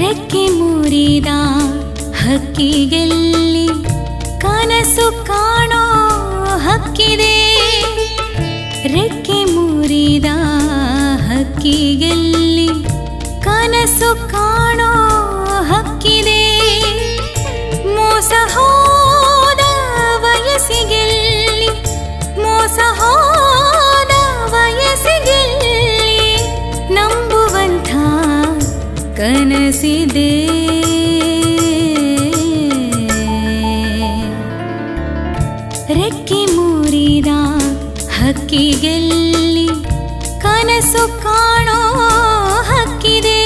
ರೆಕ್ಕೆ ಮುರಿದ ಹಕ್ಕಿಗೆಲ್ಲಿ ಕನಸು ಕಾಣೋ ಹಕ್ಕಿದೆ ರೆಕ್ಕೆ ಮುರಿದ ಹಕ್ಕಿಗೆಲ್ಲಿ ಕನಸು ಕಾಣೋ ಹಕ್ಕಿದೆ ಮೋಸ ಹೋದ ವಯಸ್ಸಿಗೆಲ್ಲಿ ಮೋಸ ಹೋದ ವಯಸ್ಸಿಗೆಲ್ಲಿ ನಂಬುವಂಥ ಕನಸಿದೆ ರೆಕ್ಕೆ ಮುರಿದ ಹಕ್ಕಿಗೆಲ್ಲಿ ಕನಸು ಕಾಣೋ ಹಕ್ಕಿದೆ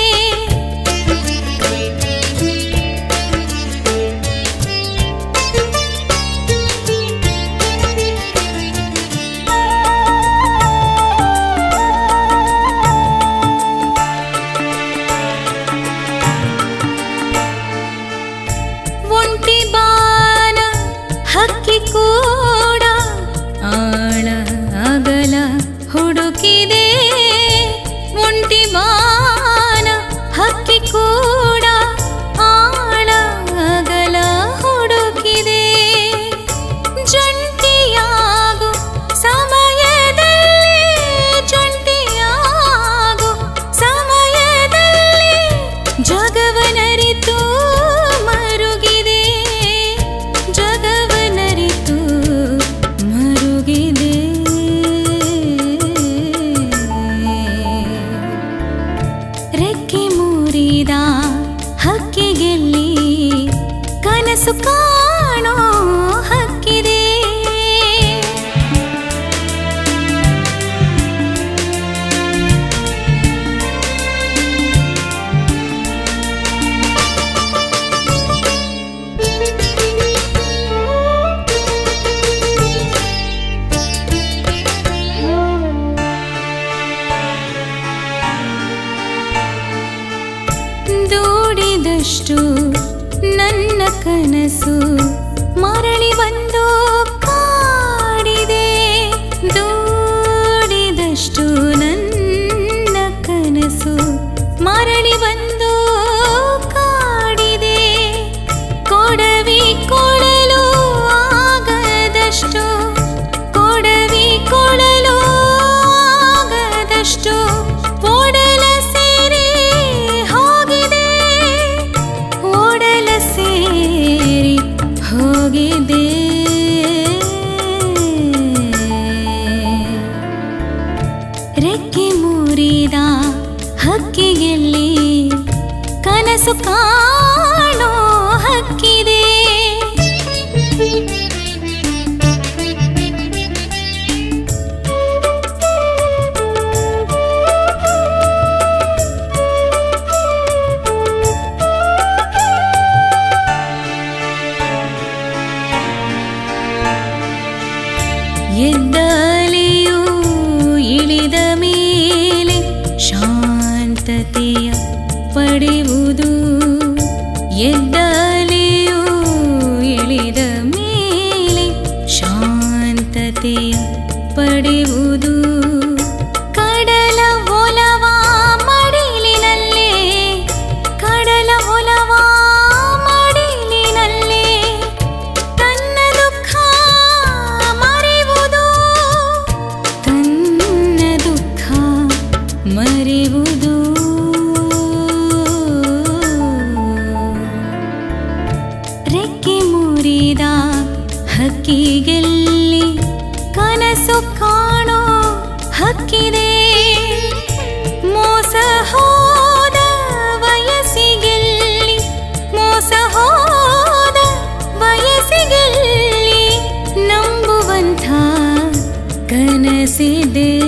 ಒಂಟಿ ಬಾನ ಹಕ್ಕಿ ಕೂಡ ಆಳ ಅಗಲ ಹುಡುಕಿದೆ ಒಂಟಿ ಬಾನ ಹಕ್ಕಿ ಕೂಡ ಆಳ ಅಗಲ ಹುಡುಕಿದೆ ಜಂಟಿಯಾಗು ಸಮಯದಲ್ಲಿ ಜಂಟಿಯಾಗು ಸಮಯದಲ್ಲಿ ಜಗವನರಿತು ಮರುಗಿದೆ ಜಗವನರಿತು ಮರುಗಿದೆ ರೆಕ್ಕೆ ಮುರಿದ ಹಕ್ಕಿಗೆಲ್ಲಿ ಕನಸು ಕಾಣೋ ಹಕ್ಕಿದೆ ದೂಡಿದಷ್ಟು ನನ್ನ ಕನಸು ಮರಳಿ ಬಂದು ಕಾಡಿದೆ ದೂಡಿದಷ್ಟು ನನ್ನ ಕನಸು ಮರಳಿ ಬಂದು ಕಾಡಿದೆ ಕೊಡವಿ ಕೊಳಲು ಆಗದಷ್ಟು ಕೊಡವಿ ಕೊಳಲು ಆಗದಷ್ಟು ಓಡಲ ಸೇರಿ ಹೋಗಿದೆ ಓಡಲ ಸೇರಿ ಹೋಗಿದೆ ರೆಕ್ಕೆ ಮುರಿದ ಹಕ್ಕಿಗೆಲ್ಲಿ ಕನಸು ಕಾಣೋ ಹಕ್ಕಿದೆ ಎದ್ದಲೆಯೂ ಇಳಿದ ಮೇಲೆ ಶಾಂತತೆಯ ಪಡೆಯುವುದು ಎದ್ದಲೆಯೂ ಇಳಿದ ಮೇಲೆ ಶಾಂತತೆಯ ಪಡೆಯುವುದು ಕಡಲ ಒಲವ ಮಡಿಲಿನಲ್ಲೇ ಕಡಲ ಒಲವ ಮಡಿಲಿನಲ್ಲೇ ತನ್ನ ದುಃಖ ಮರೆಯುವುದು ತನ್ನ ದುಃಖ ಮರೆಯುವುದು ರೆಕ್ಕೆ ಮುರಿದ ಹಕ್ಕಿಗೆಲ್ಲಿ ಕನಸು ಕಾಣೋ ಹಕ್ಕಿದೆ ಮೋಸ ಹೋದ ವಯಸ್ಸಿಗೆಲ್ಲಿ ಮೋಸ ಹೋದ ವಯಸ್ಸಿಗೆಲ್ಲಿ ನಂಬುವಂಥ ಕನಸಿದೆ